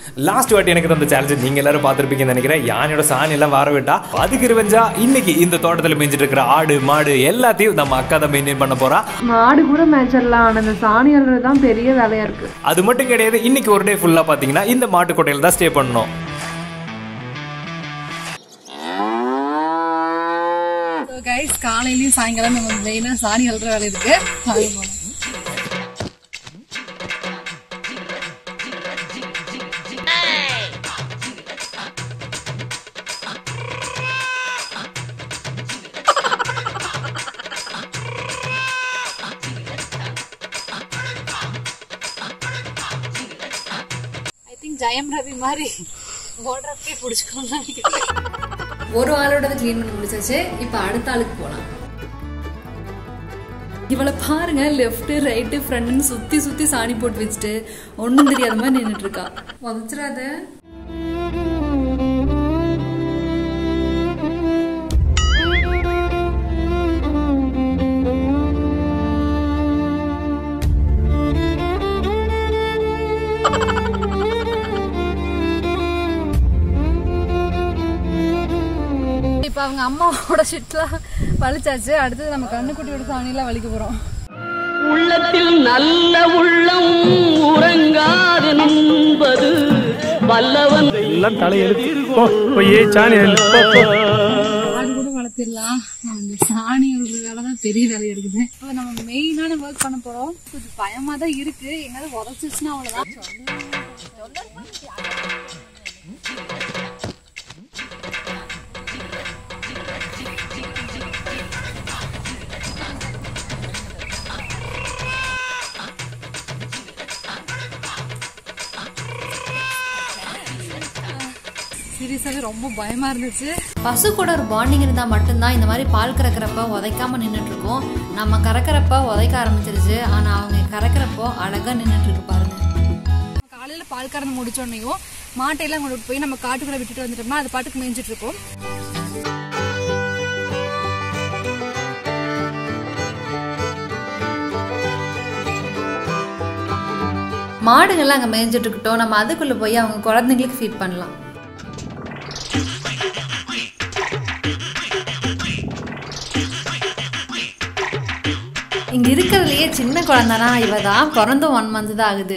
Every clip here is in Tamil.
லாஸ்ட் வாட்டி எனக்கு தந்த சேலஞ்ச் நீங்க எல்லாரும் பார்த்துருப்பீங்கன்னு நினைக்கிறேன் யானையோட சாணி எல்லாம் வர விட்டா அதுக்கு இருவஞ்சா இன்னைக்கு இந்த தோட்டத்தில் மேய்ஞ்சிட்டு இருக்கிற ஆடு மாடு எல்லாத்தையும் நம்ம அக்கா தான் மெயின்டைன் பண்ண போறா மாடு கூட மேய்ச்சிடலாம் ஆனால் இந்த சாணி அள்ளுறது தான் பெரிய வேலையா இருக்கு அது மட்டும் கிடையாது இன்னைக்கு ஒரு டே ஃபுல்லா பாத்தீங்கன்னா இந்த மாட்டு கொட்டையில தான் ஸ்டே பண்ணணும் ஸோ கைஸ் காலையிலயும் சாயங்காலம் நம்ம மெயினாக சாணி அழுற வேலை இருக்கு சாணி போகணும் ஐ திங்க் ஜெயம் ரவி மாதிரி ஓடுறப்பே பிடிச்சிக்கணும்னு நினைக்கிறேன் ஒரு ஆளோட க்ளீன் பண்ணி முடிச்சாச்சு இப்போ அடுத்த ஆளுக்கு போகலாம் இவளை பாருங்க லெஃப்ட் ரைட்டு ஃப்ரண்ட்னு சுத்தி சுத்தி சாணி போட்டு வச்சுட்டு ஒன்றும் தெரியாத மாதிரி நின்றுட்டு இருக்கா உதச்சிடாத இப்போ அவங்க அம்மாவோட ஷிட்லாம் வலிச்சாச்சு அடுத்தது நம்ம கண்ணுக்குட்டியோட சாணியெல்லாம் வலிக்க போறோம் உள்ளத்தில் நல்ல உள்ளம் உறங்காது என்பது வல்லவன் எல்லாம் தலையெழுத்து போ போய் சாணி அள்ளு. போ, போ. ஆடு கூட வளர்த்திடலாம் அந்த சாணி ஒரு வேலை தான் பெரிய வேலை இருக்குது இப்போ நம்ம மெயினான ஒர்க் பண்ண போறோம் கொஞ்சம் பயமா தான் இருக்கு எங்காவது உதச்சிச்சுன்னா அவ்வளவுதான் சீரியஸாவே ரொம்ப பயமா இருந்துச்சு பசு கூட ஒரு பாண்டிங் இருந்தால் மட்டும்தான் இந்த மாதிரி பால் கறக்கிறப்ப உதைக்காம நின்றுட்டு இருக்கோம் நம்ம கறக்கிறப்ப உதைக்க ஆரம்பிச்சிருச்சு ஆனால் அவங்க கறக்கிறப்போ அழகாக நின்றுட்டு இருக்கு பாருங்க காலையில பால் கறந்து முடிச்சோடனையும் மாட்டையெல்லாம் கொண்டு போய் நம்ம காட்டுக்குள்ள விட்டுட்டு வந்துட்டோம்னா அது பாட்டுக்கு மேய்ஞ்சிட்டு இருக்கும் மாடுகள்லாம் அங்கே மேய்ஞ்சிட்டு இருக்கட்டும் நம்ம அதுக்குள்ளே போய் அவங்க குழந்தைங்களுக்கு ஃபீட் பண்ணலாம் இங்க இருக்கிறதுலயே சின்ன குழந்தைனா இவ தான் பிறந்தும் ஒன் மந்த் தான் ஆகுது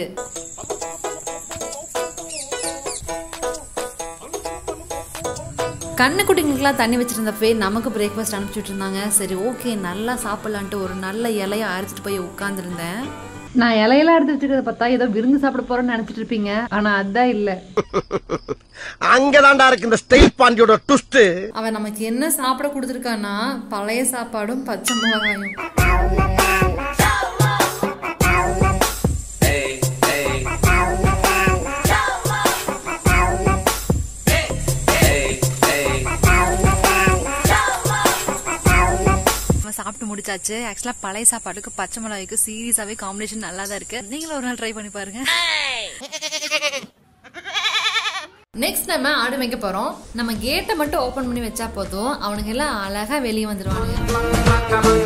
கண்ணுக்குட்டிங்களுக்குலாம் தண்ணி வச்சிருந்தப்பவே நமக்கு பிரேக்ஃபாஸ்ட் அனுப்பிச்சுட்டு இருந்தாங்க சரி ஓகே நல்லா சாப்பிடலான்ட்டு ஒரு நல்ல இலையை அரைச்சிட்டு போய் உட்காந்துருந்தேன் நான் இலையெல்லாம் எடுத்து வச்சுக்கிறத பார்த்தா ஏதோ விருந்து சாப்பிட போறேன்னு நினைச்சிட்டு இருப்பீங்க ஆனா அதான் இல்ல அங்கதான்டா இருக்கு இந்த ஸ்டைல் பாண்டியோட ட்விஸ்ட் அவன் நமக்கு என்ன சாப்பிட கொடுத்துருக்கான்னா பழைய சாப்பாடும் பச்சை மிளகாயும் நம்ம சாப்பிட்டு முடிச்சாச்சு ஆக்சுவலா பழைய சாப்பாட்டுக்கு பச்சை மிளகாய்க்கு சீரியஸாவே காம்பினேஷன் நல்லா தான் இருக்கு நீங்களும் ஒரு நாள் ட்ரை பண்ணி பாருங்க நெக்ஸ்ட் நம்ம ஆடு வைக்க போறோம் நம்ம கேட்டை மட்டும் ஓபன் பண்ணி வச்சா போதும் அவனுங்க எல்லாம் அழகா வெளியே வந்துருவானுங்க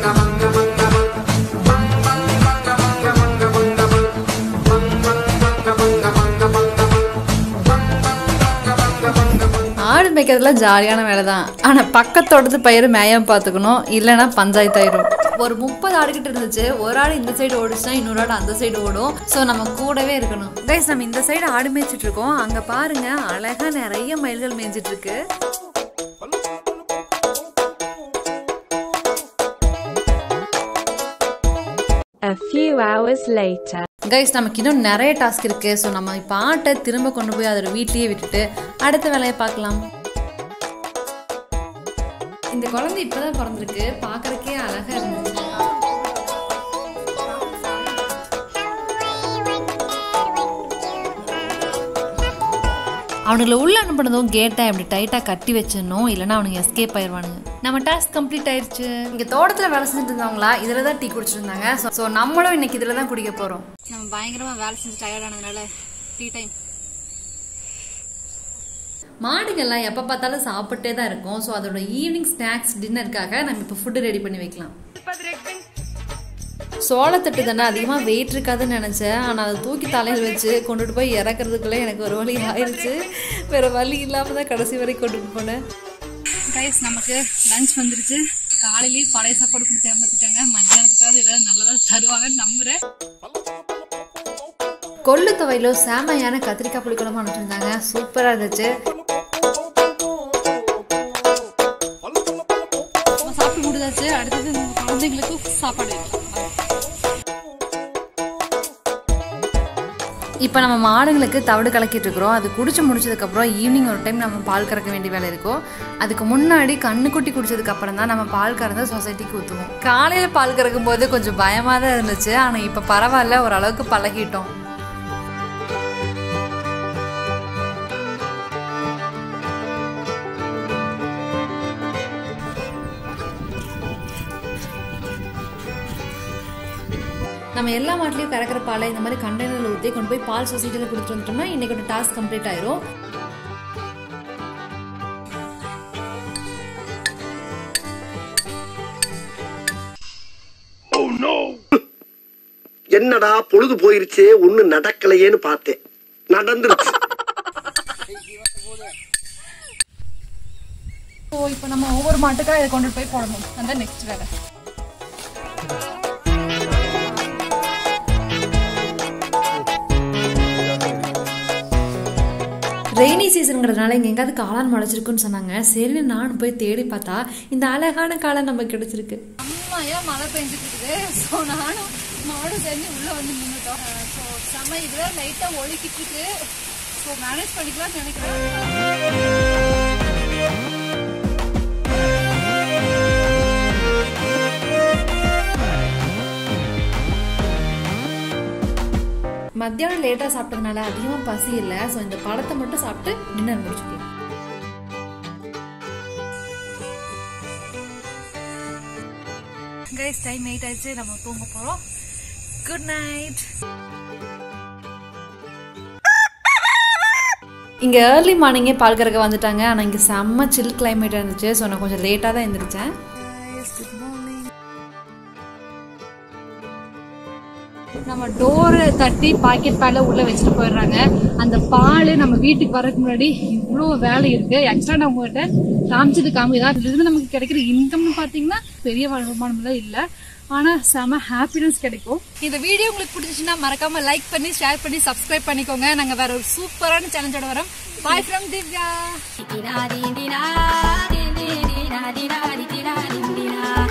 ஆடு மேய்க்கிறதுல ஜாலியான வேலை தான் ஆனால் பக்கத்தோடது பயிர் மேயம் பார்த்துக்கணும் இல்லைன்னா பஞ்சாயத்து ஆயிரும் ஒரு முப்பது ஆடுகிட்ட இருந்துச்சு ஒரு ஆடு இந்த சைடு ஓடிச்சுன்னா இன்னொரு ஆடு அந்த சைடு ஓடும் ஸோ நம்ம கூடவே இருக்கணும் கைஸ் நம்ம இந்த சைடு ஆடு மேய்ச்சிட்டு இருக்கோம் அங்கே பாருங்க அழகா நிறைய மயில்கள் மேய்ஞ்சிட்டு இருக்கு A few hours later. Guys நமக்கு இன்னும் நிறைய டாஸ்க் இருக்கு ஸோ நம்ம இப்போ ஆட்டை திரும்ப கொண்டு போய் அதோட வீட்லயே விட்டுட்டு அடுத்த வேலையை பார்க்கலாம் இந்த குழந்தை இப்பதான் பிறந்திருக்கு பார்க்கறக்கே அழகா இருந்துச்சு அவனுங்களை உள்ள அனுப்பினதும் கேட்டை அப்படி டைட்டா கட்டி வச்சிடணும் இல்லைன்னா அவனுங்க எஸ்கேப் ஆயிடுவானுங்க நம்ம டாஸ்க் கம்ப்ளீட் ஆயிருச்சு இங்க தோட்டத்துல வேலை செஞ்சுட்டு இருந்தவங்களா இதுல தான் டீ குடிச்சிட்டு இருந்தாங்க ஸோ நம்மளும் இன்னைக்கு இதுல தான் குடிக்க போறோம் நம்ம பயங்கரமா வேலை செஞ்சு டயர்ட் ஆனதுனால டீ டைம் மாடுகள்லாம் எப்போ பார்த்தாலும் சாப்பிட்டே தான் இருக்கும் ஸோ அதோட ஈவினிங் ஸ்நாக்ஸ் டின்னருக்காக நம்ம இப்போ ஃபுட்டு ரெடி பண்ணி வைக்கலாம் சோளத்தட்டு தானே அதிகமாக வெயிட் இருக்காதுன்னு நினச்சேன் ஆனால் அதை தூக்கி தலையில் வச்சு கொண்டுட்டு போய் இறக்குறதுக்குள்ளே எனக்கு ஒரு வழி ஆயிடுச்சு வேறு வழி இல்லாமல் தான் கடைசி வரைக்கும் கொண்டுட்டு போனேன் கைஸ் நமக்கு லஞ்ச் வந்துருச்சு காலையிலேயே பழைய சாப்பாடு கொடுத்து ஏமாத்திட்டாங்க மத்தியானத்துக்காவது ஏதாவது நல்லதாக தருவாங்கன்னு நம்புறேன் கொள்ளு துவையில செமையான கத்திரிக்காய் புளிக்குழம்பு அனுப்பிச்சிருந்தாங்க சூப்பராக இருந்துச்சு நம்ம சாப்பிட்டு முடிஞ்சாச்சு அடுத்தது நம்ம குழந்தைங்களுக்கு சாப்பாடு வைக்கலாம் இப்போ நம்ம மாடுங்களுக்கு தவிடு கலக்கிட்டு இருக்கிறோம் அது குடிச்சு முடிச்சதுக்கப்புறம் ஈவினிங் ஒரு டைம் நம்ம பால் கறக்க வேண்டிய வேலை இருக்கும் அதுக்கு முன்னாடி கண்ணுக்குட்டி குடிச்சதுக்கு அப்புறம் தான் நம்ம பால் கறந்து சொசைட்டிக்கு ஊற்றுவோம் காலையில் பால் கறக்கும் போது கொஞ்சம் பயமாக தான் இருந்துச்சு ஆனால் இப்போ பரவாயில்ல ஓரளவுக்கு பழகிட்டோம் நம்ம எல்லா மாட்டிலையும் கறக்கிற பாலை இந்த மாதிரி கண்டெய்னரில் ஊற்றி கொண்டு போய் பால் சொசைட்டியில் கொடுத்துட்டு வந்துட்டோம்னா இன்னைக்கு டாஸ்க் கம்ப்ளீட் ஆயிரும் என்னடா பொழுது போயிருச்சே ஒண்ணு நடக்கலையேன்னு பார்த்தேன் நடந்துருச்சு ஸோ இப்போ நம்ம ஒவ்வொரு மாட்டுக்காக இதை கொண்டுட்டு போய் போடணும் அந்த நெக்ஸ்ட் வேலை ரெய்னி சீசனுங்கிறதுனால இங்கே எங்கேயாவது காளான் முளைச்சிருக்குன்னு சொன்னாங்க சரின்னு நானும் போய் தேடி பார்த்தா இந்த அழகான காளான் நமக்கு கிடைச்சிருக்கு செம்மையா மழை பெஞ்சிட்டு இருக்குது ஸோ நானும் மாடும் சேர்ந்து உள்ள வந்து நின்றுட்டோம் ஸோ செம்ம இதுவே லைட்டா ஒழுக்கிட்டு இருக்கு ஸோ மேனேஜ் பண்ணிக்கலாம்னு நினைக்கிறேன் மத்தியானம் லேட்டாக சாப்பிட்டதுனால அதிகமாக பசி இல்லை ஸோ இந்த பழத்தை மட்டும் சாப்பிட்டு டின்னர் முடிச்சுக்கலாம் கைஸ் டைம் எயிட் ஆயிடுச்சு நம்ம தூங்க போறோம் குட் நைட் இங்கே ஏர்லி மார்னிங்கே பால் கறக்க வந்துட்டாங்க ஆனால் இங்கே செம்ம சில் கிளைமேட் இருந்துச்சு ஸோ நான் கொஞ்சம் லேட்டாக தான் எழுந்திரிச்சேன் நம்ம டோரை தட்டி பாக்கெட் பால உள்ள வச்சுட்டு போயிடுறாங்க அந்த பால் நம்ம வீட்டுக்கு வரதுக்கு முன்னாடி இவ்வளோ வேலை இருக்கு எக்ஸ்ட்ரா நான் உங்ககிட்ட காமிச்சது காமி தான் இதுல இருந்து நமக்கு கிடைக்கிற இன்கம்னு பார்த்தீங்கன்னா பெரிய வருமானம்லாம் இல்லை ஆனா செம ஹாப்பினஸ் கிடைக்கும் இந்த வீடியோ உங்களுக்கு பிடிச்சிச்சுன்னா மறக்காம லைக் பண்ணி ஷேர் பண்ணி சப்ஸ்கிரைப் பண்ணிக்கோங்க நாங்க வேற ஒரு சூப்பரான சேலஞ்சோட வரோம் பாய் ஃப்ரம் திவ்யா